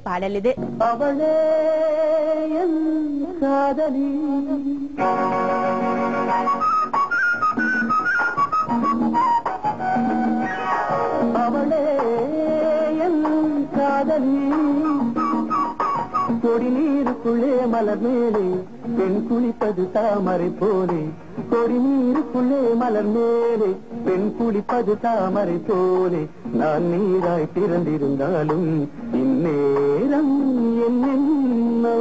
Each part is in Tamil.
பாடல் இது அவளே என் காதலி அவளே என் காதலி கொடி நீருக்குள்ளே மலர் மேலே பெண் குளிப்பது தாமரை போலே கொடி நீருக்குள்ளே மலர் மேலே பெண் குளிப்பது தாமரை போலே நான் நீராய் பிறந்திருந்தாலும் இந்நேரம் என்னென்னோ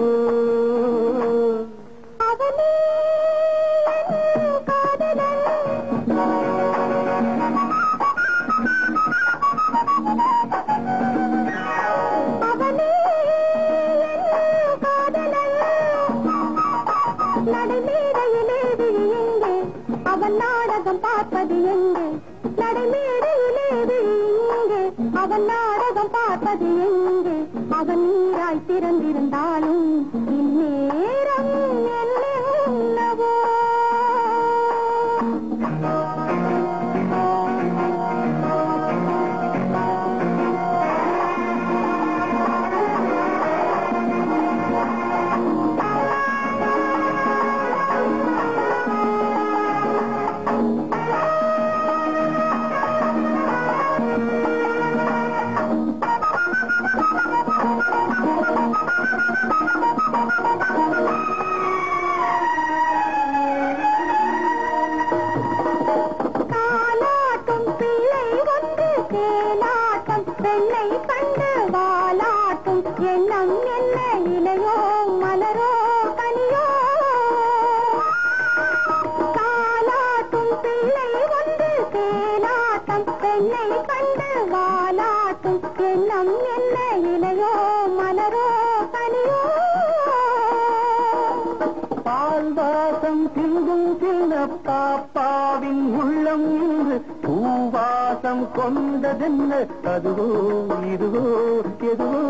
அவனே என் காதலன் அவனே என் காதலன் நடைமேடையிலே விழி எங்கே அவன் நாடகம் பார்ப்பது எங்கே நடைமேடையிலே விழி எங்கே அவன் நாடகம் பார்ப்பது எங்கே அவன் நீராய் பிறந்திருந்தாலும் இந்நேரம் என்னவோ காலாட்டும் பிள்ளை ஒன்று தேனாட்டம் பெண்ணை கண்டு வாலாட்டும் எண்ணம் என்ன இலையோ மலரோ கனியோ காலாட்டும் பிள்ளை ஒன்று தேனாட்டம் பெண்ணை கண்டு வாலாட்டும் எண்ணம் என்ன இலையோ மலரோ கனியோ பால் வாசம் சிந்தும் சின்ன பாப்பாவின் உள்ளம் இன்று பூவாசம் கொண்டதென்ன அதுவோ இதுவோ எதுவோ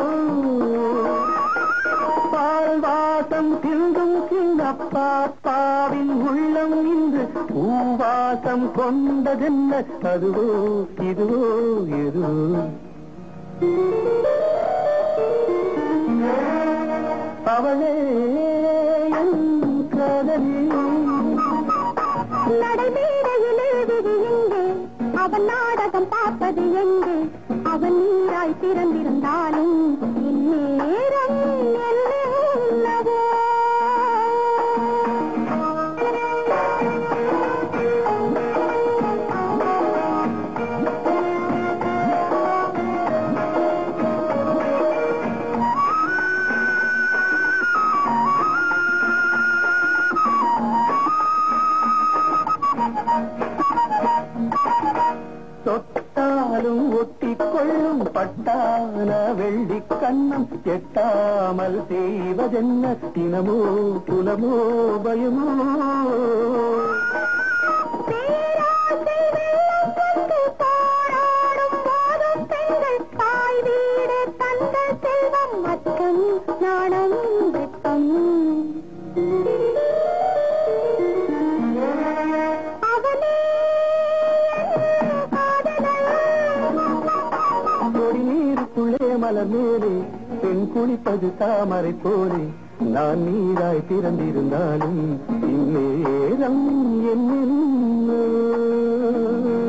பால் வாசம் சிந்தும் சின்ன பாப்பாவின் உள்ளம் இன்று பூவாசம் கொண்டதென்ன அதுவோ இதுவோ எதுவோ அவளே என் காதலி நடைமேடையிலே விதி எங்கே அவன் நாடகம் பார்ப்பது எங்கே அவன் நீராய் பிறந்திருந்தாலும் இந்நேரம் என்னவோ தொட்டாலும் ஒட்டிக்கொள்ளும் பட்டான வெள்ளி கண்ணம் எட்டாமல் செய்வதென்ன தினமோ புலமோ பயமோ பேராசை வெள்ளம் கொண்டு போராடும் போதும் பெண்கள் தாய் வீடு தந்த செல்வம் மற்றம் நாணம் வெட்கம் அவனே என் காதலன் கொடி நீருக்குள்ளே மலர் மேலே பெண் குளிப்பது தாமரை போலே நான் நீராய் பிறந்திருந்தாலும் இந்நேரம் என்ன